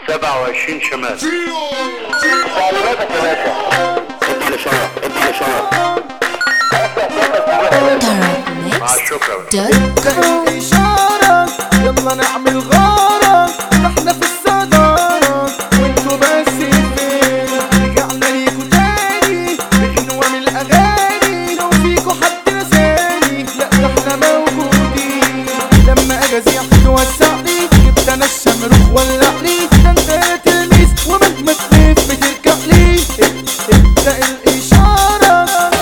27 شمال تعليماتك يا باشا ادي الاشاره ادي الاشاره مع الشكر زي الإشارة يلا نعمل غارة احنا في الصدارة وانتوا بس فين رجعنا ليكوا تاني بغنوة من الأغاني لو فيكوا حد نساني لا ده احنا موجودين لما أجازي توسعني جبت أنا الشمروخ ولعني ده انت يا تلميذ ومهما تلف بترجع لي ابدأ الإشارة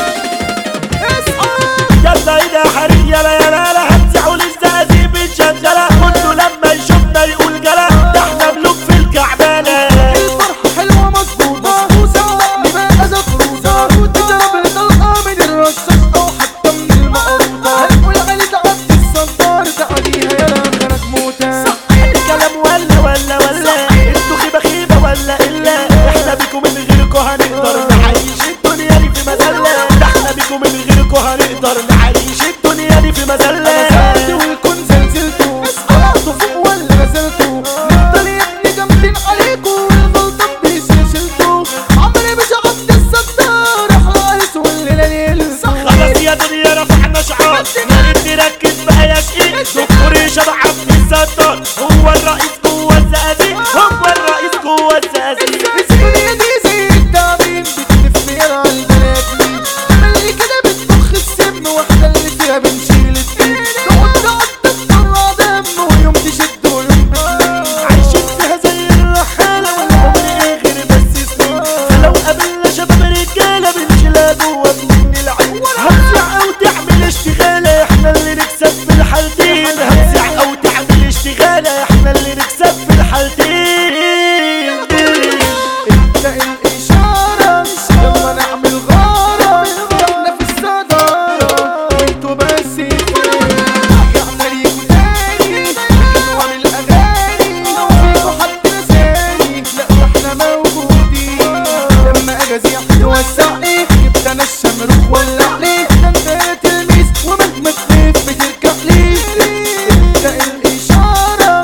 اصحى يلا ايده حريق يلا يلا يلا هتزعوا للزقازيق بالشجرة كله لما يشوفنا يقول جلا ده احنا ملوك في الكعبانة الفرحة حلوة مظبوطة وساعدني بقى زفروطة تضرب الطلقة من الرشاش أو حتى من المقروطة هنقول علي تعدي الصدار تعديها يا غرق موتة الكلام ولا ولا ولا انتوا خيبة خيبة ولا إلا احنا بيكم من غيركم هنقدر نعيش الدنيا دي في مذلة ده احنا بيكم من غيركم هنقدر نعيش الدنيا دي في مذلة ساعدت والكون زلزلتوا قلعتوا فوق ولا نزلتوا نفضل يا ابني جامدين عليكوا الغلطة بيشيلتوا عمري مش عدي الصدار احرقت والليلة ليل خلاص يا دنيا رفعنا شعار نرد نركز بقى يا شقيق دكتور شبع عبد الستار هو الرئيس جوه الزقازيق هو الرئيس جوه الزقازيق الدنيا دي زي التعليم بتلف يا البنات مين اللي كده بتضخ السم واحنا اللي فيها بنشيل الدين تقعد تقعد تطلع دم ويوم تشد ويوم تشيل عايشين فيها زي الرحالة والعمر ايه غير بس سنين فلو قابلنا شباب رجالة بنشيلها جوه من العين هتزع او تعمل اشتغالة احنا اللي نكسب في الحالتين هتزع او تعمل اشتغالة احنا اللي نكسب في الحالتين ابدأ الإشارة يلا نعمل غارة احنا في الصدارة وانتوا بس فين رجعنا ليكوا تاني بغنوة من الأغاني لو فيكوا حد نساني لا ده احنا موجودين لما أجازي توسعني جبت أنا الشمروخ ولعني ده انت يا تلميذ ومهما تلف بترجع لي ابدأ الإشارة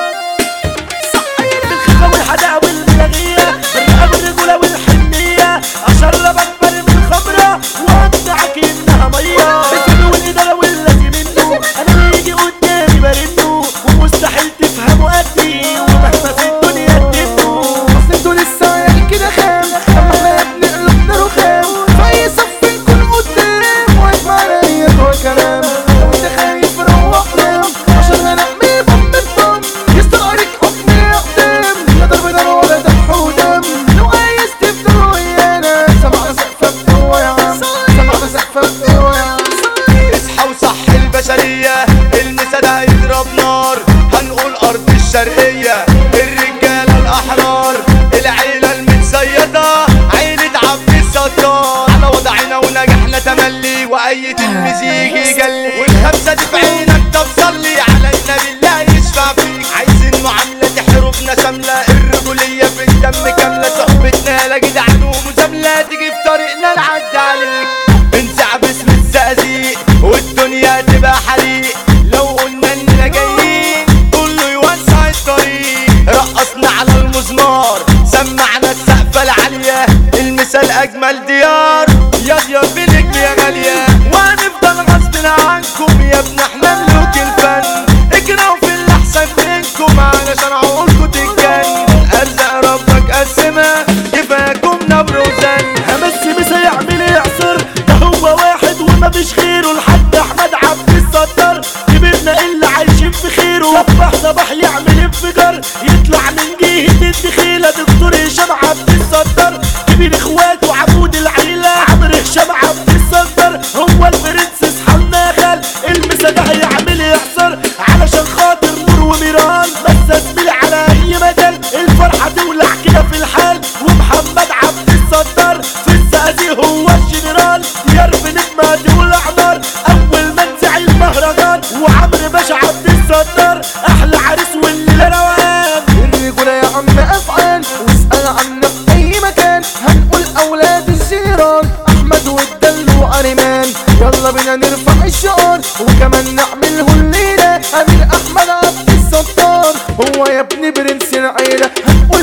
بالخفة والحداقة والملاغية الرقاب الرجولة والحنية أشرب أكبر من الخمرة وأمنعك إنها مية الفن والإدارة والذي منه أنا بيجي قدامي برنه ومستحيل تفهموا قدي ومهما في الدنيا تدنه اصل انتوا لسه عيال كده خام اما احنا يا ابني قلوبنا رخام في صف نكون قدام واقف معانا هي جوه كلام لو انت خايف روح نام عشان هنعمل بوم بوم يستغرق حكم الاقدام لا ضرب نار ولا ذبح ودم لو عايز تفضل ويانا سمعنا سقفة بقوة يا عم سمعنا سقفة بقوة يا عم اصحى وصح البشرية المسا هيضرب نار هنقول أرض الشرقية الرجالة الأحرار العيلة المتسيدة عيلة عبد الستار على وضعنا ونجحنا تملي وأي تلميذ يجي يجلي والخمسة دي في عينك طب صلي على النبي الله يشفع فيك عايزين معاملة تحربنا شاملة الرجولية في الدم كاملة صحبتنا لا جدعان ومزاملة تيجي في طريقنا نعدي عليك بنزع باسم الزقازيق والدنيا تبقى حريق لو قلنا اننا جايين كله يوسع الطريق رقصنا على المزمار سمعنا السقفة العالية المثال اجمل ديار يا ديار بنجم يا غالية وهنفضل غصب عنكم يا ابن احنا ملوك الفن اجروا في اللي احسن منكم علشان عقولكم تتجن ارزق ربك قسمها كفاكم نبر وزن همس مسا يعمل يعصر ده هو واحد وما فيش غيره لحد احمد عبد الستار كبرنا اللي عايشين في خيره صباح صباح يعمل انفجار يطلع من جهة الدخيلة دكتور هشام عبد الستار كبير اخواته عمود العيلة عمرو هشام عبد الستار هو البرنسس حنا خال المسا ده هيعمل يعصر علشان خاطر نور وميران بس زميلي على اي مجال الفرحة تولع كده في الحال ومحمد عبد الستار في الزقازيق هو الجنرال ديار بنجمة تولع نار اول ما نزع المهرجان وعمرو باشا عبد الستار احلى عريس والليلة روان الرجولة يا عم أفعال واسأل عنا في أي مكان هنقول أولاد الجيران أحمد والدل وأريمان يلا بينا نرفع الشعار وكمان نعمله الليلة أمير أحمد عبد الستار هو يا ابني برنس العيلة هنقول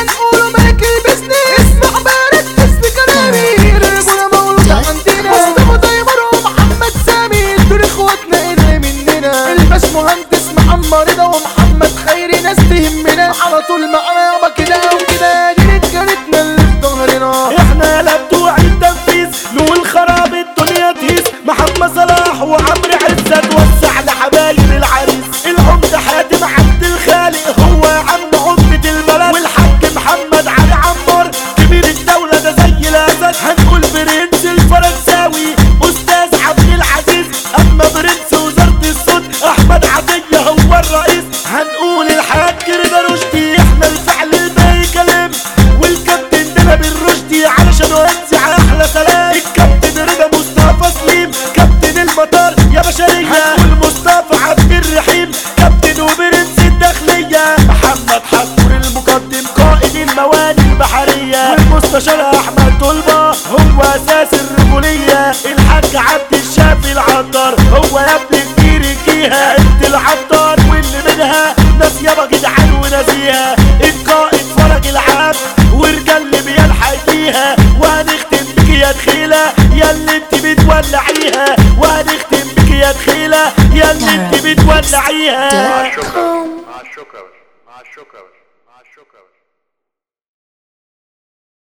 هنقوله ملك البزنس اسمع بارد اسم كلامي الرجولة مولودة عندنا مصطفى دايمر ومحمد سامي دول اخواتنا اللي مننا الباش مهندس محمد رضا ومحمد خيري ناس تهمنا على طول معانا يابا كده وكده دي رجالتنا اللي في ظهرنا احنا لا بتوع التنفيذ نقول خراب الدنيا تهيس محمد صلاح وعمرو عزت وسع لحبايب العريس العمدة حاتم عبد الخالق هو عم عمدة البلد والحاج محمد علي عمار كبير الدولة ده زي الاسد هنقول برنس الفرنساوي استاذ عبد العزيز اما برنس وزارة الصوت احمد عطية هو الرئيس هنقول الحاج رضا رشدي احنا الفعل الباقي كلام والكابتن ده بالرشدي علشان نوزع احلى سلام الكابتن رضا مصطفى سليم كابتن المطار يا بشرية هنقول مصطفى عبد الرحيم كابتن وبرنس الداخلية محمد حضور المقدم قائد المواني البحرية والمستشار احمد طلبة هو اساس الرجولية الحاج عبد الشافي العطار هو يا ابن كبير الجيهة انت العطار واللي منها ناس يابا جدعان ونزيهة القائد فرج العام ورجال اللي بيلحق فيها وهنختم بك يا دخيلة يا اللي انت بتولعيها وهنختم بك يا دخيلة يا اللي انت بتولعيها مع الشكر مع الشكر مع الشكر مع الشكر